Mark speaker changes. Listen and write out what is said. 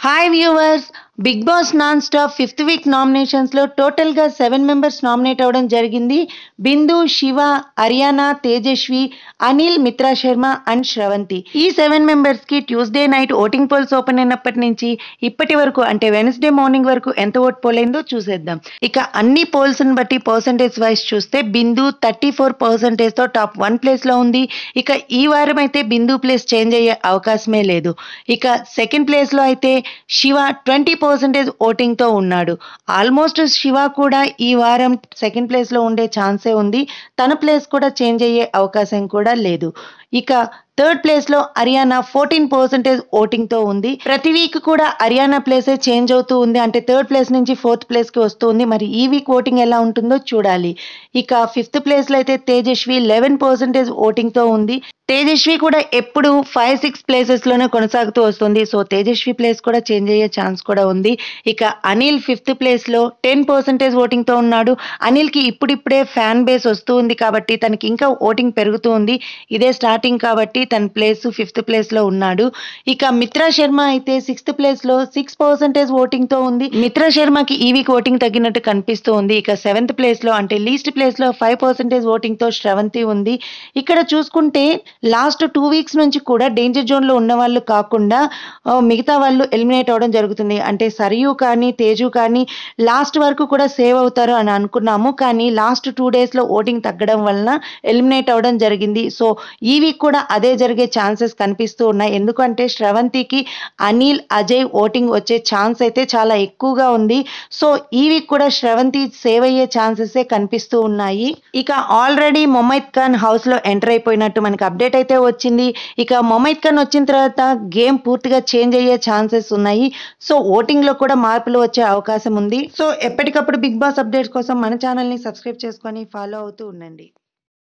Speaker 1: hi viewers big boss non stop fifth week నామినేషన్స్లో టోటల్గా seven members nominate అవ్వడం జరిగింది బిందు శివ హర్యానా తేజస్వి అనిల్ మిత్రా శర్మ అండ్ శ్రవంతి ఈ సెవెన్ మెంబర్స్కి Tuesday night voting polls open అయినప్పటి నుంచి ఇప్పటి వరకు అంటే వెనస్డే మార్నింగ్ వరకు ఎంత ఓట్ పోల్ అయిందో చూసేద్దాం ఇక అన్ని పోల్స్ని బట్టి పర్సంటేజ్ వైజ్ చూస్తే బిందు థర్టీ ఫోర్ పర్సంటేజ్తో టాప్ వన్ ప్లేస్లో ఉంది ఇక ఈ వారం అయితే బిందు ప్లేస్ చేంజ్ అయ్యే అవకాశమే లేదు ఇక సెకండ్ ప్లేస్లో అయితే శివ ట్వంటీ పర్సెంటేజ్ ఓటింగ్తో ఉన్నాడు ఆల్మోస్ట్ శివ కూడా ఈ వారం సెకండ్ ప్లేస్లో ఉండే ఛాన్సే ఉంది తన ప్లేస్ కూడా చేంజ్ అయ్యే అవకాశం కూడా లేదు ఇక థర్డ్ ప్లేస్లో హర్యానా ఫోర్టీన్ పర్సెంటేజ్ ఓటింగ్తో ఉంది ప్రతి వీక్ కూడా హర్యానా ప్లేసే చేంజ్ అవుతూ ఉంది అంటే థర్డ్ ప్లేస్ నుంచి ఫోర్త్ ప్లేస్కి వస్తుంది మరి ఈ వీక్ ఓటింగ్ ఎలా ఉంటుందో చూడాలి ఇక ఫిఫ్త్ ప్లేస్లో అయితే తేజస్వి లెవెన్ పర్సెంటేజ్ ఓటింగ్తో ఉంది తేజస్వి కూడా ఎప్పుడు ఫైవ్ సిక్స్ ప్లేసెస్లోనే కొనసాగుతూ వస్తుంది సో తేజస్వి ప్లేస్ కూడా చేంజ్ అయ్యే ఛాన్స్ కూడా ఉంది ఇక అనిల్ ఫిఫ్త్ ప్లేస్లో టెన్ పర్సెంటేజ్ ఓటింగ్తో ఉన్నాడు అనిల్కి ఇప్పుడిప్పుడే ఫ్యాన్ బేస్ వస్తూ ఉంది కాబట్టి తనకి ఇంకా ఓటింగ్ పెరుగుతూ ఉంది ఇదే స్టార్టింగ్ కాబట్టి తన ప్లేస్ ఫిఫ్త్ ప్లేస్లో ఉన్నాడు ఇక మిత్రా శర్మ అయితే సిక్స్త్ ప్లేస్లో సిక్స్ పర్సెంటేజ్ ఓటింగ్తో ఉంది మిత్రా శర్మకి ఈ వీక్ ఓటింగ్ తగ్గినట్టు కనిపిస్తూ ఉంది ఇక సెవెంత్ ప్లేస్లో అంటే లీస్ట్ ప్లేస్లో ఫైవ్ పర్సెంటేజ్ ఓటింగ్తో శ్రవంతి ఉంది ఇక్కడ చూసుకుంటే లాస్ట్ టూ వీక్స్ నుంచి కూడా డేంజర్ జోన్లో ఉన్న వాళ్ళు కాకుండా ఆ, మిగతా వాళ్ళు ఎలిమినేట్ అవ్వడం జరుగుతుంది అంటే సరియు కానీ తేజు కానీ లాస్ట్ వరకు కూడా సేవ్ అవుతారు అని అనుకున్నాము కానీ లాస్ట్ టూ డేస్లో ఓటింగ్ తగ్గడం వలన ఎలిమినేట్ అవ్వడం జరిగింది సో ఈ వీక్ కూడా అదే జరిగే ఛాన్సెస్ కనిపిస్తూ ఉన్నాయి ఎందుకంటే శ్రవంతికి అనిల్ అజయ్ ఓటింగ్ వచ్చే ఛాన్స్ అయితే చాలా ఎక్కువగా ఉంది సో ఈ వీక్ కూడా శ్రవంతి సేవ్ అయ్యే ఛాన్సెస్ కనిపిస్తూ ఉన్నాయి ఇక ఆల్రెడీ మొమైద్ ఖాన్ హౌస్ లో ఎంటర్ అయిపోయినట్టు మనకి అప్డేట్ అయితే వచ్చింది ఇక మొమైద్ ఖాన్ వచ్చిన తర్వాత గేమ్ పూర్తిగా చేంజ్ అయ్యే ఛాన్సెస్ ఉన్నాయి సో ఓటింగ్ లో కూడా మార్పులు వచ్చే అవకాశం ఉంది సో ఎప్పటికప్పుడు బిగ్ బాస్ అప్డేట్స్ కోసం మన ఛానల్ ని సబ్స్క్రైబ్ చేసుకొని ఫాలో అవుతూ ఉండండి